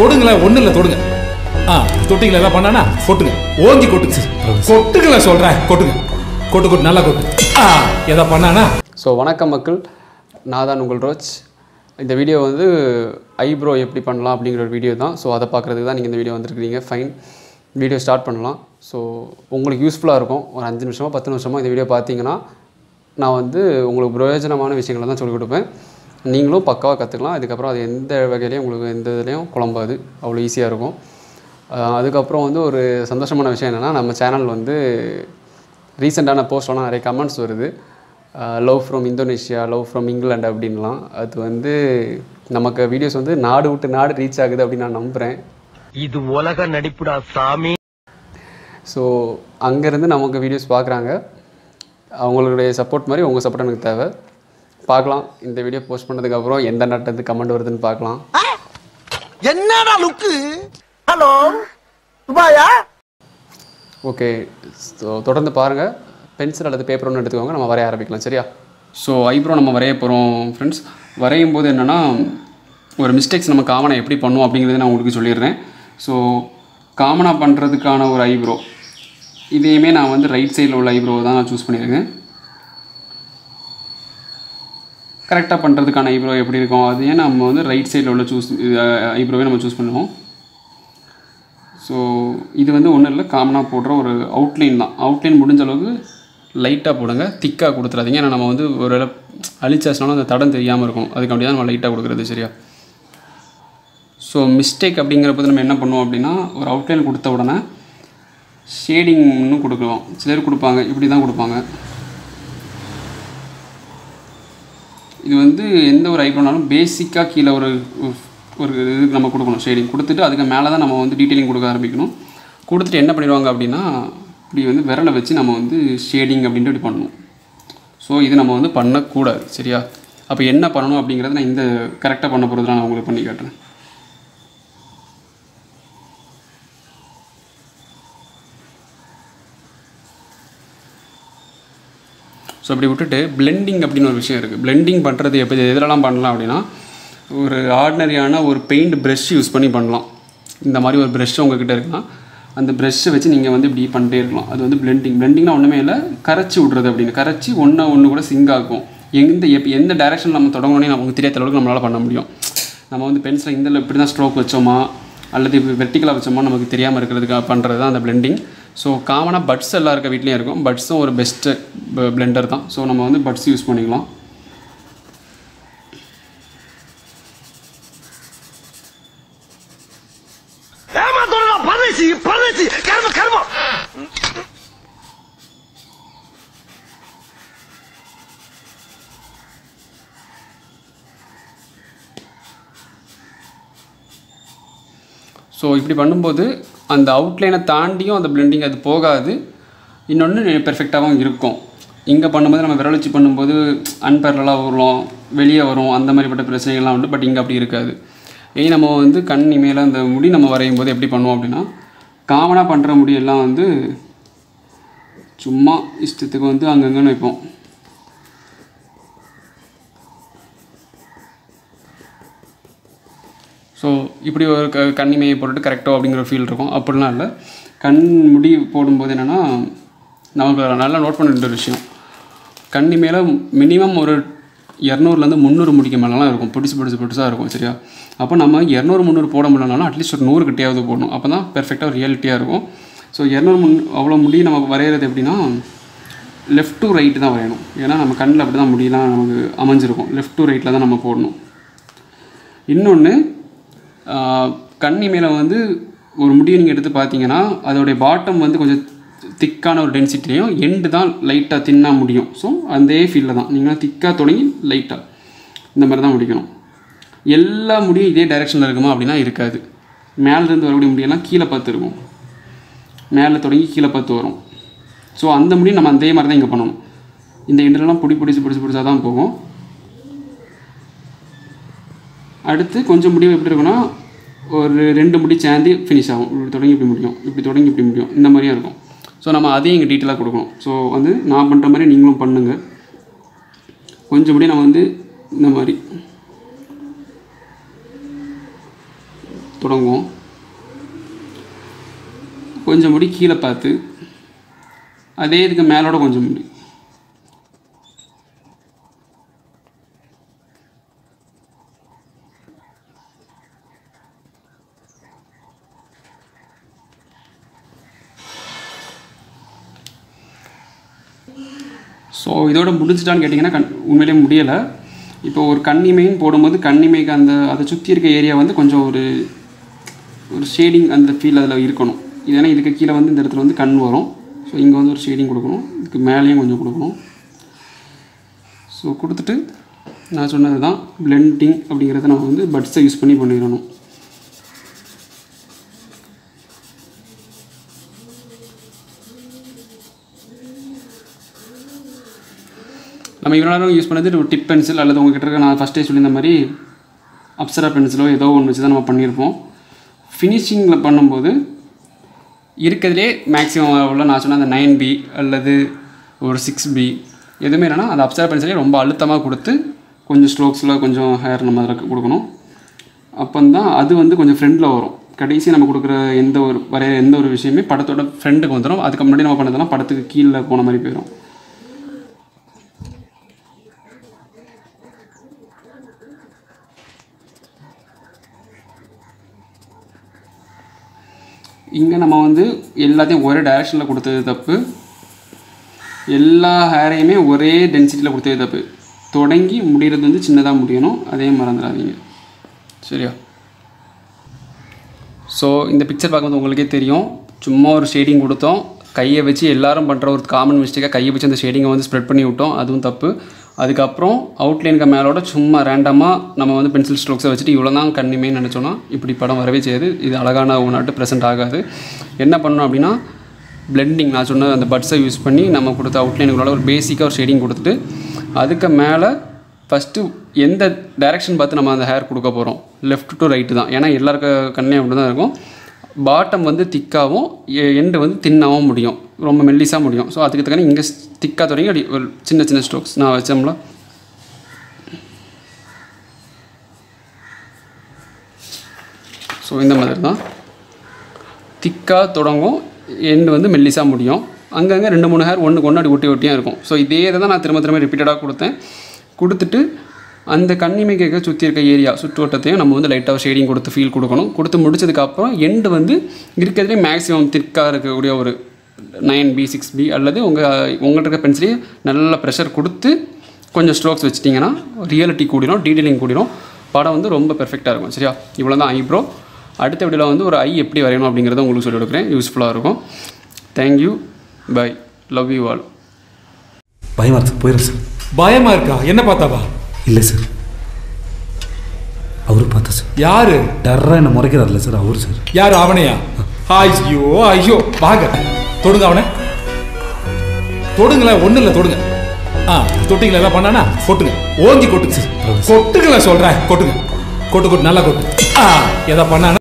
தொடுங்களேன் ஒண்ணு இல்ல தொடுங்க ஆ தொட்டிங்களா ஏதாவது பண்ணானா கொட்டுங்க ஓங்கி கொட்டுங்க கொட்டுங்களேன் சொல்றேன் கொட்டுங்க கொட்டு கொட்டு நல்லா கொட்டு ஆ ஏதாவது பண்ணானா ஸோ வணக்கம் மக்கள் நான் தான் உங்கள் ரோச் இந்த வீடியோ வந்து ஐப்ரோ எப்படி பண்ணலாம் அப்படிங்கிற ஒரு வீடியோ தான் ஸோ அதை பார்க்குறதுக்கு தான் நீங்கள் இந்த வீடியோ வந்திருக்கிறீங்க ஃபைன் வீடியோ ஸ்டார்ட் பண்ணலாம் ஸோ உங்களுக்கு யூஸ்ஃபுல்லாக இருக்கும் ஒரு அஞ்சு நிமிஷமோ பத்து நிமிஷமோ இந்த வீடியோ பார்த்தீங்கன்னா நான் வந்து உங்களுக்கு பிரயோஜனமான விஷயங்களை தான் சொல்லிக் கொடுப்பேன் நீங்களும் பக்காவாக கற்றுக்கலாம் அதுக்கப்புறம் அது எந்த வகையிலையும் உங்களுக்கு எந்த இதுலேயும் குழம்பாது அவ்வளோ ஈஸியாக இருக்கும் ஆஹ் அதுக்கப்புறம் வந்து ஒரு சந்தோஷமான விஷயம் என்னென்னா நம்ம சேனல் வந்து ரீசெண்டான போஸ்ட்லாம் நிறைய கமெண்ட்ஸ் வருது love from Indonesia love from England அப்படின்லாம் அது வந்து நமக்கு வீடியோஸ் வந்து நாடு விட்டு நாடு ரீச் ஆகுது அப்படின்னு நான் நம்புகிறேன் இது உலக நடிப்புடா சாமி ஸோ அங்கேருந்து நமக்கு வீடியோஸ் பார்க்குறாங்க அவங்களுடைய சப்போர்ட் மாதிரி உங்கள் சப்போர்ட் எனக்கு தேவை பார்க்கலாம் இந்த வீடியோ போஸ்ட் பண்ணதுக்கப்புறம் எந்த நட்டது கமெண்ட் வருதுன்னு பார்க்கலாம் என்னடா லுக்கு ஹலோ துபாயா ஓகே ஸோ தொடர்ந்து பாருங்கள் பென்சில் அல்லது பேப்பர் ஒன்று எடுத்துக்கோங்க நம்ம வரைய ஆரம்பிக்கலாம் சரியா ஸோ ஐப்ரோ நம்ம வரைய போகிறோம் ஃப்ரெண்ட்ஸ் வரையும் போது என்னென்னா ஒரு மிஸ்டேக்ஸ் நம்ம காமனாக எப்படி பண்ணுவோம் அப்படிங்கிறத நான் உங்களுக்கு சொல்லிடுறேன் ஸோ காமனாக பண்ணுறதுக்கான ஒரு ஐப்ரோ இதையுமே நான் வந்து ரைட் சைடில் உள்ள ஐப்ரோவை தான் நான் சூஸ் பண்ணியிருக்கேன் கரெக்டாக பண்ணுறதுக்கான ஐப்ரோ எப்படி இருக்கும் அதையே நம்ம வந்து ரைட் சைடில் உள்ள சூஸ் ஐப்ரோவே நம்ம சூஸ் பண்ணுவோம் ஸோ இது வந்து ஒன்றும் இல்லை காமனாக போடுற ஒரு அவுட்லைன் தான் அவுட்லைன் முடிஞ்ச அளவுக்கு லைட்டாக போடுங்க திக்காக கொடுத்துறாதீங்க ஏன்னா நம்ம வந்து ஒரு வேளை அழிச்சாச்சுனாலும் அந்த தடம் தெரியாமல் இருக்கும் அதுக்காண்டி தான் நம்ம லைட்டாக கொடுக்குறது சரியா ஸோ மிஸ்டேக் அப்படிங்கிறப்ப நம்ம என்ன பண்ணுவோம் அப்படின்னா ஒரு அவுட்லைன் கொடுத்த உடனே ஷேடிங்னு கொடுக்குறோம் சிலர் கொடுப்பாங்க இப்படி தான் கொடுப்பாங்க இது வந்து எந்த ஒரு ஐப்ரோனாலும் பேசிக்காக கீழே ஒரு ஒரு- ஒரு இதுக்கு நம்ம கொடுக்கணும் ஷேடிங் கொடுத்துட்டு அதுக்கு மேலே தான் நம்ம வந்து டீட்டெயிலிங் கொடுக்க ஆரம்பிக்கணும் கொடுத்துட்டு என்ன பண்ணிடுவாங்க அப்படின்னா இப்படி வந்து விரலை வச்சு நம்ம வந்து ஷேடிங் அப்படின்ட்டு இப்படி பண்ணணும் ஸோ இது நம்ம வந்து பண்ணக்கூடாது சரியா அப்போ என்ன பண்ணணும் அப்படிங்கிறத நான் இந்த கரெக்டாக பண்ண போகிறது நான் உங்களுக்கு பண்ணி காட்டுறேன் ஸோ அப்படி விட்டுட்டு பிளெண்டிங் அப்படின்னு ஒரு விஷயம் இருக்குது பிளெண்டிங் பண்ணுறது எப்படி எதிலலாம் பண்ணலாம் அப்படின்னா ஒரு ஆர்டினரியான ஒரு பெயிண்ட் ப்ரஷ் யூஸ் பண்ணி பண்ணலாம் இந்த மாதிரி ஒரு ப்ரஷ் உங்ககிட்ட இருக்குன்னா அந்த ப்ரஷ்ஷை வச்சு நீங்கள் வந்து இப்படி பண்ணிட்டே இருக்கலாம் அது வந்து பிளெண்டிங் பிளெண்டிங்னா ஒன்றுமே இல்லை கரைச்சி விட்றது அப்படின்னு கரைச்சி ஒன்று ஒன்று கூட சிங்க் ஆகும் எந்த எப் எந்த டைரக்ஷன் நம்ம தொடங்கணும்னு நமக்கு தெரியாத அளவுக்கு நம்மளால் பண்ண முடியும் நம்ம வந்து பென்சில் இந்த இப்படி தான் ஸ்ட்ரோக் வச்சோமா அல்லது இப்போ வெர்டிக்கலாக வச்சோமா நமக்கு தெரியாமல் இருக்கிறதுக்காக பண்ணுறது தான் அந்த பிளெண்டிங் ஸோ காமனாக பட்ஸ் எல்லாம் இருக்க வீட்லேயும் இருக்கும் பட்ஸும் ஒரு பெஸ்ட்டு பிளெண்டர் தான் ஸோ நம்ம வந்து பட்ஸ் யூஸ் பண்ணிக்கலாம் ஏமா சொல்றா பரதேசி பரதேசி கர்ம கர்மம் ஸோ இப்படி பண்ணும்போது அந்த அவுட்லைனை தாண்டியும் அந்த பிளெண்டிங் அது போகாது இன்னொன்று பெர்ஃபெக்டாகவும் இருக்கும் இங்கே பண்ணும்போது நம்ம விரல் வச்சு பண்ணும்போது அன்பேரலாக வரும் வெளியே வரும் அந்த மாதிரிப்பட்ட பிரச்சனைகள்லாம் உண்டு பட் இங்கே அப்படி இருக்காது ஏய் நம்ம வந்து கண் இமையில் அந்த முடி நம்ம வரையும் போது எப்படி பண்ணுவோம் அப்படின்னா காமனாக பண்ணுற முடியெல்லாம் வந்து சும்மா இஷ்டத்துக்கு வந்து அங்கங்கன்னு வைப்போம் ஸோ இப்படி ஒரு க கண்ணிமையை போட்டுட்டு கரெக்டோ அப்படிங்கிற ஃபீல் இருக்கும் அப்படிலாம் இல்லை கண் முடி போடும்போது என்னென்னா நமக்கு நல்லா நோட் பண்ண வேண்டிய ஒரு விஷயம் கண்ணி மேலே மினிமம் ஒரு இரநூறுலேருந்து முந்நூறு முடிக்க மேலாம் இருக்கும் பிடிச்சி பிடிச்சி பிடிச்சா இருக்கும் சரியா அப்போ நம்ம இரநூறு முந்நூறு போட முடியலனாலும் அட்லீஸ்ட் ஒரு நூறு கிட்டையாவது போடணும் அப்போ தான் பெர்ஃபெக்டாக ரியாலிட்டியாக இருக்கும் ஸோ இரநூறு முன் அவ்வளோ முடி நம்ம வரைகிறது எப்படின்னா லெஃப்ட் டு ரைட்டு தான் வரையணும் ஏன்னா நம்ம கண்ணில் அப்படி தான் முடியெல்லாம் நமக்கு அமைஞ்சிருக்கும் லெஃப்ட் டு ரைட்டில் தான் நம்ம போடணும் இன்னொன்று கண்ணி மேலே வந்து ஒரு முடியை நீங்கள் எடுத்து பார்த்தீங்கன்னா அதோடைய பாட்டம் வந்து கொஞ்சம் திக்கான ஒரு டென்சிட்டிலையும் எண்டு தான் லைட்டாக தின்னாக முடியும் ஸோ அதே ஃபீல்டில் தான் நீங்கள் திக்காக தொடங்கி லைட்டாக இந்த மாதிரி தான் முடிக்கணும் எல்லா முடியும் இதே டைரெக்ஷனில் இருக்குமா அப்படின்னா இருக்காது மேலேருந்து வரக்கூடிய முடியெல்லாம் கீழே பார்த்து இருக்கும் மேலே தொடங்கி கீழே பார்த்து வரும் ஸோ அந்த முடியும் நம்ம அதே மாதிரி தான் இங்கே பண்ணணும் இந்த எண்டுலலாம் பிடி பிடிச்சி பிடிச்சி பிடிச்சா தான் போகும் அடுத்து கொஞ்சம் முடிவு எப்படி இருக்குன்னா ஒரு ரெண்டு முடி சேர்ந்து ஃபினிஷ் ஆகும் இப்படி தொடங்கி இப்படி முடியும் இப்படி தொடங்கி இப்படி முடியும் இந்த மாதிரியும் இருக்கும் ஸோ நம்ம அதையும் இங்கே டீட்டெயிலாக கொடுக்கணும் ஸோ வந்து நான் பண்ணுற மாதிரி நீங்களும் பண்ணுங்கள் கொஞ்சம் முடி நம்ம வந்து இந்த மாதிரி தொடங்குவோம் கொஞ்சம் முடி கீழே பார்த்து அதே இதுக்கு மேலோட கொஞ்சம் முடி ஸோ இதோட முடிஞ்சிட்டான்னு கேட்டிங்கன்னா கண் உண்மையிலேயே முடியலை இப்போ ஒரு கண்ணிமைன்னு போடும்போது கண்ணிமைக்கு அந்த அதை சுற்றி இருக்க ஏரியா வந்து கொஞ்சம் ஒரு ஒரு ஷேடிங் அந்த ஃபீல் அதில் இருக்கணும் இது ஏன்னா இதுக்கு கீழே வந்து இந்த இடத்துல வந்து கண் வரும் ஸோ இங்கே வந்து ஒரு ஷேடிங் கொடுக்கணும் இதுக்கு மேலேயும் கொஞ்சம் கொடுக்கணும் ஸோ கொடுத்துட்டு நான் சொன்னது தான் பிளெண்டிங் அப்படிங்கிறத நம்ம வந்து பட்ஸை யூஸ் பண்ணி பண்ணிடணும் நம்ம இவ்வளோ நேரம் யூஸ் பண்ணது ஒரு டிப் பென்சில் அல்லது உங்ககிட்ட இருக்க நான் ஃபஸ்ட்டே சொல்லியிருந்த மாதிரி அப்சரா பென்சிலோ ஏதோ ஒன்று வச்சு தான் நம்ம பண்ணியிருப்போம் ஃபினிஷிங்கில் பண்ணும்போது இருக்கிறதுலே மேக்ஸிமம் உள்ள நான் சொன்ன அந்த நைன் பி அல்லது ஒரு சிக்ஸ் பி எதுவுமே இல்லைன்னா அந்த அப்சரா பென்சிலே ரொம்ப அழுத்தமாக கொடுத்து கொஞ்சம் ஸ்ட்ரோக்ஸில் கொஞ்சம் ஹேர் நம்ம அதில் கொடுக்கணும் அப்போ தான் அது வந்து கொஞ்சம் ஃப்ரெண்டில் வரும் கடைசி நம்ம கொடுக்குற எந்த ஒரு வரைய எந்த ஒரு விஷயமே படத்தோட ஃப்ரெண்டுக்கு வந்துடும் அதுக்கு முன்னாடி நம்ம பண்ணதெல்லாம் படத்துக்கு கீழே போன மாதிரி போயிடும் இங்கே நம்ம வந்து எல்லாத்தையும் ஒரே டைரக்ஷனில் கொடுத்தது தப்பு எல்லா ஹேரையுமே ஒரே டென்சிட்டியில் கொடுத்தது தப்பு தொடங்கி முடிகிறது வந்து சின்னதாக முடியணும் அதையும் மறந்துடாதீங்க சரியா ஸோ இந்த பிக்சர் பார்க்கும்போது உங்களுக்கே தெரியும் சும்மா ஒரு ஷேடிங் கொடுத்தோம் கையை வச்சு எல்லாரும் பண்ணுற ஒரு காமன் மிஸ்டேக்காக கையை வச்சு அந்த ஷேடிங்கை வந்து ஸ்ப்ரெட் பண்ணி விட்டோம் அதுவும் தப்பு அதுக்கப்புறம் அவுட்லைனுக்கு மேலோட சும்மா ரேண்டமாக நம்ம வந்து பென்சில் ஸ்ட்ரோக்ஸை வச்சுட்டு இவ்வளோ தான் கண்ணிமே நினச்சோன்னா இப்படி படம் வரவே செய்யாது இது அழகான ஒன்றாட்டு ப்ரெசென்ட் ஆகாது என்ன பண்ணணும் அப்படின்னா பிளெண்டிங் நான் சொன்ன அந்த பட்ஸை யூஸ் பண்ணி நம்ம கொடுத்த அவுட்லைனுக்குள்ள ஒரு பேசிக்காக ஒரு ஷேடிங் கொடுத்துட்டு அதுக்கு மேலே ஃபஸ்ட்டு எந்த டைரக்ஷன் பார்த்து நம்ம அந்த ஹேர் கொடுக்க போகிறோம் லெஃப்ட் டு ரைட்டு தான் ஏன்னா எல்லாருக்க கண்ணையும் அப்படி தான் இருக்கும் பாட்டம் வந்து திக்காகவும் எண்டு வந்து தின்னாகவும் முடியும் ரொம்ப மெல்லிஸாக முடியும் ஸோ அதுக்கு தக்கன இங்கே திக்காக தொடங்கி அப்படி ஒரு சின்ன சின்ன ஸ்ட்ரோக்ஸ் நான் வச்சோம்ல ஸோ இந்த மாதிரி தான் திக்காக தொடங்கும் எண்டு வந்து மெல்லிஸாக முடியும் அங்கங்கே ரெண்டு மூணு ஹேர் ஒன்றுக்கு ஒன்று அப்படி ஒட்டி ஒட்டியாக இருக்கும் ஸோ இதே இதை தான் நான் திரும்ப திரும்ப ரிப்பீட்டடாக கொடுத்தேன் கொடுத்துட்டு அந்த கண்ணிமைக்க சுற்றி இருக்க ஏரியா சுற்றுவட்டத்தையும் நம்ம வந்து லைட்டாக ஷேடிங் கொடுத்து ஃபீல் கொடுக்கணும் கொடுத்து முடிச்சதுக்கப்புறம் எண்டு வந்து இருக்கிறதுலே மேக்ஸிமம் திக்காக இருக்கக்கூடிய ஒரு நைன் பி சிக்ஸ் பி அல்லது உங்கள் உங்கள்கிட்ட இருக்க பென்சிலே நல்ல ப்ரெஷர் கொடுத்து கொஞ்சம் ஸ்ட்ரோக்ஸ் வச்சிட்டிங்கன்னா ரியாலிட்டி கூடிரும் டீட்டெயிலிங் கூடிரும் படம் வந்து ரொம்ப பெர்ஃபெக்டாக இருக்கும் சரியா இவ்வளோ தான் ஐப்ரோ அடுத்த வீடியோவில் வந்து ஒரு ஐ எப்படி வரையணும் அப்படிங்கிறத உங்களுக்கு சொல்லிக் கொடுக்குறேன் யூஸ்ஃபுல்லாக இருக்கும் thank you bye love you all பயமா இருக்கு சார் போயிடும் சார் பயமா இருக்கா என்ன பார்த்தாவா இல்லை சார் அவரு பார்த்தா சார் யாரு டர்ரா என்ன முறைக்கிறார்ல சார் அவரு சார் யாரு அவனையா ஐயோ ஐயோ வாங்க தொடுங்க அவனை தொடுங்களேன் ஒண்ணு இல்ல தொடுங்க ஆ தொட்டிங்களா ஏதாவது பண்ணானா கொட்டுங்க ஓங்கி கொட்டுங்க கொட்டுங்களேன் சொல்றேன் கொட்டுங்க கொட்டு கொட்டு நல்லா கொட்டு ஆ எதை பண்ணானா